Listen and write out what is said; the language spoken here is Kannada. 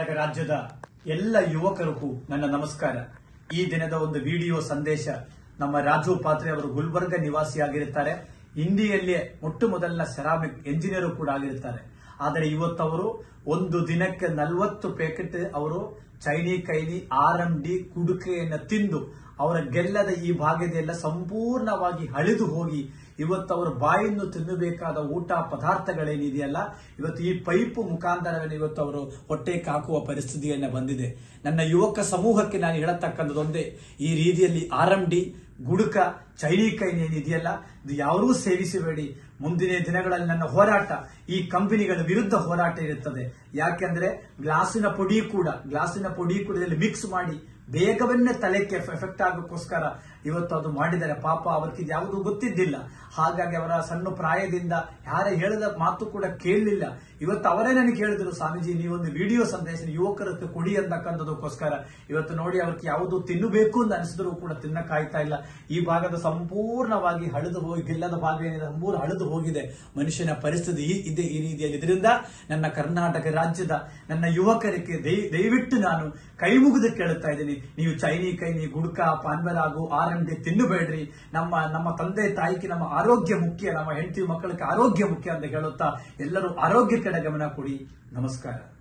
ಕರ್ನಾಟಕ ರಾಜ್ಯದ ಎಲ್ಲ ಯುವಕರಿಗೂ ನನ್ನ ನಮಸ್ಕಾರ ಈ ದಿನದ ಒಂದು ವಿಡಿಯೋ ಸಂದೇಶ ನಮ್ಮ ರಾಜು ಪಾತ್ರೆ ಅವರು ಗುಲ್ಬರ್ಗ ನಿವಾಸಿಯಾಗಿರುತ್ತಾರೆ ಹಿಂದಿಯಲ್ಲಿಯೇ ಮೊಟ್ಟ ಮೊದಲಿನ ಸೆರಾಮಿಕ್ ಎಂಜಿನಿಯರ್ ಕೂಡ ಆಗಿರುತ್ತಾರೆ ಆದರೆ ಇವತ್ತವರು ಒಂದು ದಿನಕ್ಕೆ ನಲವತ್ತು ಪ್ಯಾಕೆಟ್ ಅವರು Chaini Khaini R M D ಕುಡುಕೆಯನ್ನು ತಿಂದು ಅವರ ಗೆಲ್ಲದ ಈ ಭಾಗದೆಲ್ಲ ಸಂಪೂರ್ಣವಾಗಿ ಹಳಿದು ಹೋಗಿ ಇವತ್ತು ಅವರು ಬಾಯನ್ನು ತಿನ್ನಬೇಕಾದ ಊಟ ಪದಾರ್ಥಗಳೇನಿದೆಯಲ್ಲ ಇವತ್ತು ಈ ಪೈಪ್ ಮುಖಾಂತರವೇ ಇವತ್ತು ಅವರು ಹೊಟ್ಟೆಗೆ ಹಾಕುವ ಪರಿಸ್ಥಿತಿಯನ್ನ ಬಂದಿದೆ ನನ್ನ ಯುವಕ ಸಮೂಹಕ್ಕೆ ನಾನು ಹೇಳತಕ್ಕಂಥದ್ದೊಂದೇ ಈ ರೀತಿಯಲ್ಲಿ ಆರ್ ಎಂ ಡಿ ಗುಡುಕ ಚೈನೀಕೈನ್ ಏನಿದೆಯಲ್ಲ ಇದು ಯಾರೂ ಸೇವಿಸಬೇಡಿ ಮುಂದಿನ ದಿನಗಳಲ್ಲಿ ನನ್ನ ಹೋರಾಟ ಈ ಕಂಪನಿಗಳ ವಿರುದ್ಧ ಹೋರಾಟ ಇರುತ್ತದೆ ಯಾಕೆಂದ್ರೆ ಗ್ಲಾಸಿನ ಪುಡಿ ಕೂಡ ಗ್ಲಾಸಿನ ಪುಡಿ ಕೂಡ ಇದರಲ್ಲಿ ಮಿಕ್ಸ್ ಮಾಡಿ ಬೇಗವನ್ನೇ ತಲೆಗೆ ಎಫೆಕ್ಟ್ ಆಗೋಕ್ಕೋಸ್ಕರ ಇವತ್ತು ಅದು ಮಾಡಿದ್ದಾರೆ ಪಾಪ ಅವರಿಗೆ ಯಾವುದು ಗೊತ್ತಿದ್ದಿಲ್ಲ ಹಾಗಾಗಿ ಅವರ ಸಣ್ಣ ಪ್ರಾಯದಿಂದ ಯಾರ ಹೇಳಿದ ಮಾತು ಕೂಡ ಕೇಳಲಿಲ್ಲ ಇವತ್ತು ಅವರೇ ನನಗೆ ಹೇಳಿದ್ರು ಸ್ವಾಮೀಜಿ ನೀವೊಂದು ವಿಡಿಯೋ ಸಂದೇಶ ಯುವಕರಕ್ಕೆ ಕೊಡಿ ಅಂತಕ್ಕಂಥದಕ್ಕೋಸ್ಕರ ಇವತ್ತು ನೋಡಿ ಅವ್ರಿಗೆ ಯಾವುದು ತಿನ್ನಬೇಕು ಅಂತ ಅನಿಸಿದ್ರು ಕೂಡ ತಿನ್ನಕ್ಕಾಯ್ತಾ ಇಲ್ಲ ಈ ಭಾಗದ ಸಂಪೂರ್ಣವಾಗಿ ಹಳಿದು ಹೋಗಿ ಗಿಲ್ಲದ ಭಾಗ ಏನಿದೆ ಸಂಪೂರ್ಣ ಹಳಿದು ಹೋಗಿದೆ ಮನುಷ್ಯನ ಪರಿಸ್ಥಿತಿ ಈ- ಇದೆ ಈ ರೀತಿಯಲ್ಲಿ ಇದರಿಂದ ನನ್ನ ಕರ್ನಾಟಕ ರಾಜ್ಯದ ನನ್ನ ಯುವಕರಿಗೆ ದಯ- ದಯವಿಟ್ಟು ನಾನು ಕೈ ಮುಗಿದು ಕೇಳುತ್ತಾ ಇದ್ದೀನಿ ನೀವು ಚೈನಿ ಕೈನಿ ಗುಡ್ಕ ಪಾನ್ಬರಾಗು ಆರ್ ಎಂ ಡಿ ತಿನ್ನಬೇಡ್ರಿ ನಮ್ಮ ನಮ್ಮ ತಂದೆ ತಾಯಿಗೆ ನಮ್ಮ ಆರೋಗ್ಯ ಮುಖ್ಯ ನಮ್ಮ ಹೆಂಡತಿ ಮಕ್ಕಳಿಗೆ ಆರೋಗ್ಯ ಮುಖ್ಯ ಅಂತ ಹೇಳುತ್ತಾ ಎಲ್ಲರೂ ಆರೋಗ್ಯ ಕಡೆ ಗಮನ ಕೊಡಿ ನಮಸ್ಕಾರ